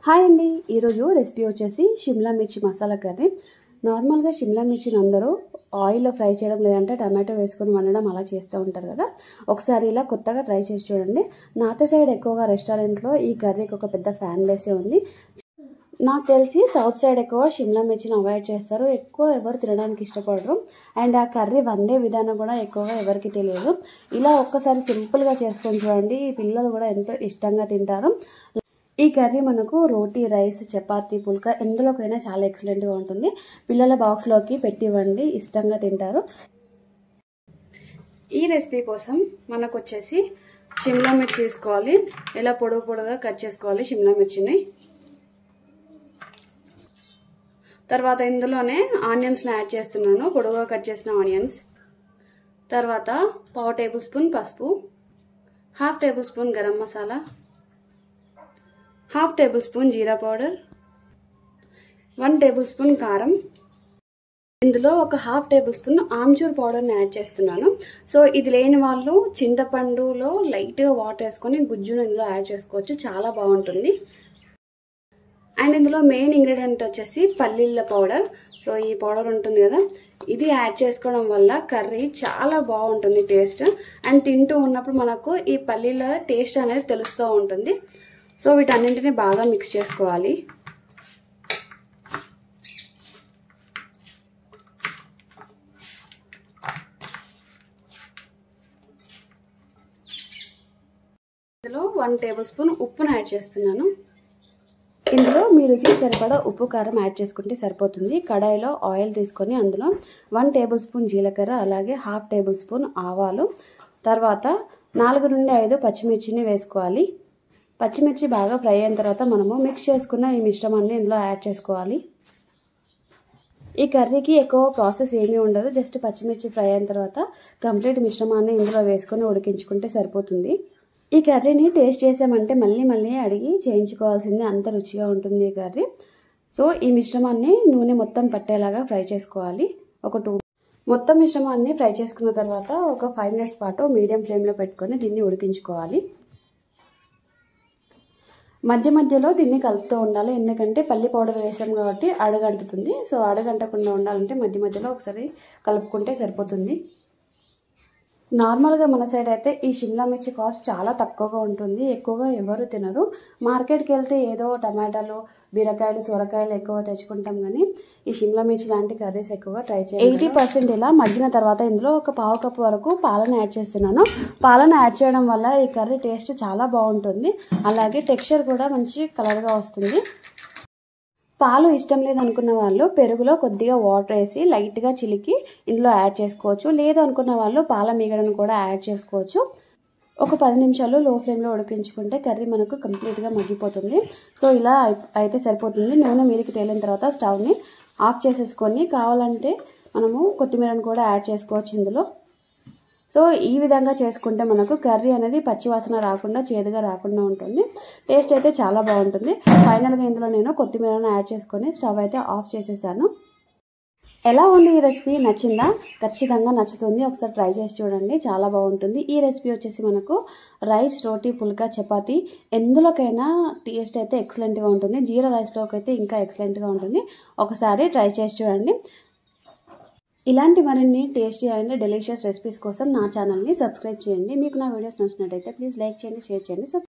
hi అండి ఈరోజు recipe వచ్చేసి షిమ్లా మిర్చి మసాలా కర్రీ నార్మల్గా షిమ్లా మిర్చిని అందరూ ఆయిల్లో ఫ్రై చేయడం లేదంటే టమాటో వేసుకొని వండడం అలా చేస్తూ ఉంటారు కదా ఒకసారి ఇలా కొత్తగా ట్రై చేసి చూడండి నార్త్ సైడ్ ఎక్కువగా రెస్టారెంట్లో ఈ కర్రీకి ఒక పెద్ద ఫ్యాన్ బేసే ఉంది నాకు తెలిసి సౌత్ సైడ్ ఎక్కువ షిమ్లా మిర్చిని అవాయిడ్ చేస్తారు ఎక్కువ ఎవరు తినడానికి ఇష్టపడరు అండ్ ఆ కర్రీ వండే విధానం కూడా ఎక్కువగా ఎవరికి తెలియదు ఇలా ఒక్కసారి సింపుల్గా చేసుకొని చూడండి ఈ పిల్లలు కూడా ఎంతో ఇష్టంగా తింటారు ఈ కర్రీ మనకు రోటీ రైస్ చపాతీ పుల్కా ఎందులోకైనా చాలా ఎక్సలెంట్గా ఉంటుంది పిల్లల బాక్స్లోకి పెట్టివ్వండి ఇష్టంగా తింటారు ఈ రెసిపీ కోసం మనకు వచ్చేసి షిమ్లా మిర్చి తీసుకోవాలి ఇలా పొడుగు పొడుగా కట్ చేసుకోవాలి షిమ్లా మిర్చిని తర్వాత ఇందులోనే ఆనియన్స్ని యాడ్ చేస్తున్నాను పొడుగుగా కట్ చేసిన ఆనియన్స్ తర్వాత పావు టేబుల్ స్పూన్ పసుపు half table spoon garam masala half table spoon jeera powder one table spoon కారం ఇందులో ఒక హాఫ్ టేబుల్ స్పూన్ ఆమ్చూర్ పౌడర్ని యాడ్ చేస్తున్నాను సో ఇది లేని వాళ్ళు చింతపండులో లైట్గా వాటర్ వేసుకొని గుజ్జును ఇందులో యాడ్ చేసుకోవచ్చు చాలా బాగుంటుంది అండ్ ఇందులో మెయిన్ ఇంగ్రీడియంట్ వచ్చేసి పల్లీల పౌడర్ సో ఈ పౌడర్ ఉంటుంది కదా ఇది యాడ్ చేసుకోవడం వల్ల కర్రీ చాలా బాగుంటుంది టేస్ట్ అండ్ తింటూ ఉన్నప్పుడు మనకు ఈ పల్లీల టేస్ట్ అనేది తెలుస్తూ ఉంటుంది సో వీటన్నింటిని బాగా మిక్స్ చేసుకోవాలి ఇందులో వన్ టేబుల్ స్పూన్ ఉప్పును యాడ్ చేస్తున్నాను ఇందులో మీ రుచికి సరిపడా ఉప్పు కారం యాడ్ చేసుకుంటే సరిపోతుంది కడాయిలో ఆయిల్ తీసుకొని అందులో వన్ టేబుల్ స్పూన్ జీలకర్ర అలాగే హాఫ్ టేబుల్ స్పూన్ ఆవాలు తర్వాత నాలుగు నుండి ఐదు పచ్చిమిర్చిని వేసుకోవాలి పచ్చిమిర్చి బాగా ఫ్రై అయిన తర్వాత మనము మిక్స్ చేసుకున్న ఈ మిశ్రమాన్ని ఇందులో యాడ్ చేసుకోవాలి ఈ కర్రీకి ఎక్కువ ప్రాసెస్ ఏమీ ఉండదు జస్ట్ పచ్చిమిర్చి ఫ్రై అయిన తర్వాత కంప్లీట్ మిశ్రమాన్ని ఇందులో వేసుకొని ఉడికించుకుంటే సరిపోతుంది ఈ కర్రీని టేస్ట్ చేసామంటే మళ్ళీ మళ్ళీ అడిగి చేయించుకోవాల్సింది అంత రుచిగా ఉంటుంది ఈ కర్రీ సో ఈ మిశ్రమాన్ని నూనె మొత్తం పట్టేలాగా ఫ్రై చేసుకోవాలి ఒక టూ మొత్తం మిశ్రమాన్ని ఫ్రై చేసుకున్న తర్వాత ఒక ఫైవ్ మినిట్స్ పాటు మీడియం ఫ్లేమ్లో పెట్టుకొని దీన్ని ఉడికించుకోవాలి మధ్య మధ్యలో దీన్ని కలుపుతూ ఉండాలి ఎందుకంటే పల్లి పౌడర్ వేసాం కాబట్టి అడగంటుతుంది సో అడగంటకుండా ఉండాలంటే మధ్య మధ్యలో ఒకసారి కలుపుకుంటే సరిపోతుంది నార్మల్గా మన సైడ్ అయితే ఈ షిమ్లా మిర్చి కాస్ట్ చాలా తక్కువగా ఉంటుంది ఎక్కువగా ఎవరు తినరు మార్కెట్కి వెళ్తే ఏదో టమాటాలు బీరకాయలు సొరకాయలు ఎక్కువ తెచ్చుకుంటాం కానీ ఈ షిమ్లా మిర్చి లాంటి కర్రీస్ ఎక్కువగా ట్రై చేయాలి ఎయిటీ పర్సెంట్ ఇలా మగ్గిన తర్వాత ఇందులో ఒక పావు కప్పు వరకు పాలను యాడ్ చేస్తున్నాను పాలను యాడ్ చేయడం వల్ల ఈ కర్రీ టేస్ట్ చాలా బాగుంటుంది అలాగే టెక్స్చర్ కూడా మంచి కలర్గా వస్తుంది పాలు ఇష్టం లేదనుకున్న వాళ్ళు పెరుగులో కొద్దిగా వాటర్ వేసి లైట్గా చిలికి ఇందులో యాడ్ చేసుకోవచ్చు లేదు అనుకున్న వాళ్ళు పాల మీగడను కూడా యాడ్ చేసుకోవచ్చు ఒక పది నిమిషాలు లో ఫ్లేమ్లో ఉడికించుకుంటే కర్రీ మనకు కంప్లీట్గా మగ్గిపోతుంది సో ఇలా అయితే సరిపోతుంది నూనె మీదకి తేలిన తర్వాత స్టవ్ని ఆఫ్ చేసేసుకొని కావాలంటే మనము కొత్తిమీరను కూడా యాడ్ చేసుకోవచ్చు ఇందులో సో ఈ విధంగా చేసుకుంటే మనకు కర్రీ అనేది పచ్చివాసన రాకుండా చేదుగా రాకుండా ఉంటుంది టేస్ట్ అయితే చాలా బాగుంటుంది ఫైనల్గా ఇందులో నేను కొత్తిమీరను యాడ్ చేసుకొని స్టవ్ అయితే ఆఫ్ చేసేసాను ఎలా ఉంది ఈ రెసిపీ నచ్చిందా ఖచ్చితంగా నచ్చుతుంది ఒకసారి ట్రై చేసి చూడండి చాలా బాగుంటుంది ఈ రెసిపీ వచ్చేసి మనకు రైస్ రోటీ పుల్కా చపాతీ ఎందులోకైనా టేస్ట్ అయితే ఎక్సలెంట్గా ఉంటుంది జీరా రైస్లోకి అయితే ఇంకా ఎక్సలెంట్గా ఉంటుంది ఒకసారి ట్రై చేసి చూడండి ఇలాంటి మరిన్ని టేస్టీ అండ్ డెలిషియస్ రెసిపీస్ కోసం నా ఛానల్ని సబ్స్క్రైబ్ చేయండి మీకు నా వీడియోస్ నచ్చినట్టయితే ప్లీజ్ లైక్ చేయండి షేర్ చేయండి